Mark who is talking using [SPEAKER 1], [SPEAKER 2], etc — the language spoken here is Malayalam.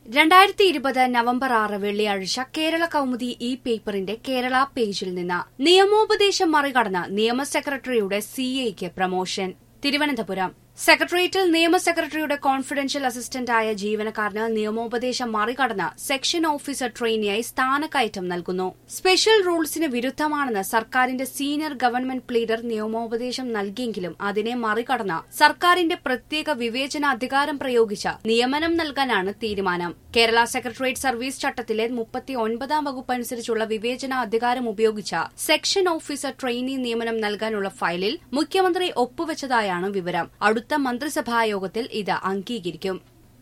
[SPEAKER 1] രണ്ടായിരത്തി ഇരുപത് നവംബർ ആറ് വെള്ളിയാഴ്ച കേരള കൌമുദി ഇ പേപ്പറിന്റെ കേരള പേജിൽ നിന്ന് നിയമോപദേശം മറികടന്ന് നിയമ സെക്രട്ടറിയുടെ സിഎയ്ക്ക് പ്രമോഷൻ തിരുവനന്തപുരം സെക്രട്ടേറിയറ്റിൽ നിയമ സെക്രട്ടറിയുടെ കോൺഫിഡൻഷ്യൽ അസിസ്റ്റന്റായ ജീവനക്കാരന് നിയമോപദേശം മറികടന്ന് സെക്ഷൻ ഓഫീസർ ട്രെയിനിയായി സ്ഥാനക്കയറ്റം നൽകുന്നു സ്പെഷ്യൽ റൂൾസിന് വിരുദ്ധമാണെന്ന് സർക്കാരിന്റെ സീനിയർ ഗവൺമെന്റ് പ്ലീഡർ നിയമോപദേശം നൽകിയെങ്കിലും അതിനെ മറികടന്ന് സർക്കാരിന്റെ പ്രത്യേക വിവേചന അധികാരം പ്രയോഗിച്ച് നിയമനം നൽകാനാണ് തീരുമാനം കേരള സെക്രട്ടേറിയറ്റ് സർവീസ് ചട്ടത്തിലെ മുപ്പത്തി ഒൻപതാം വകുപ്പ് അനുസരിച്ചുള്ള വിവേചന അധികാരം ഉപയോഗിച്ച് സെക്ഷൻ ഓഫീസർ ട്രെയിനി നിയമനം നൽകാനുള്ള ഫയലിൽ മുഖ്യമന്ത്രി ഒപ്പുവെച്ചതായാണ് വിവരം അടുത്ത മന്ത്രിസഭാ യോഗത്തിൽ ഇത് അംഗീകരിക്കും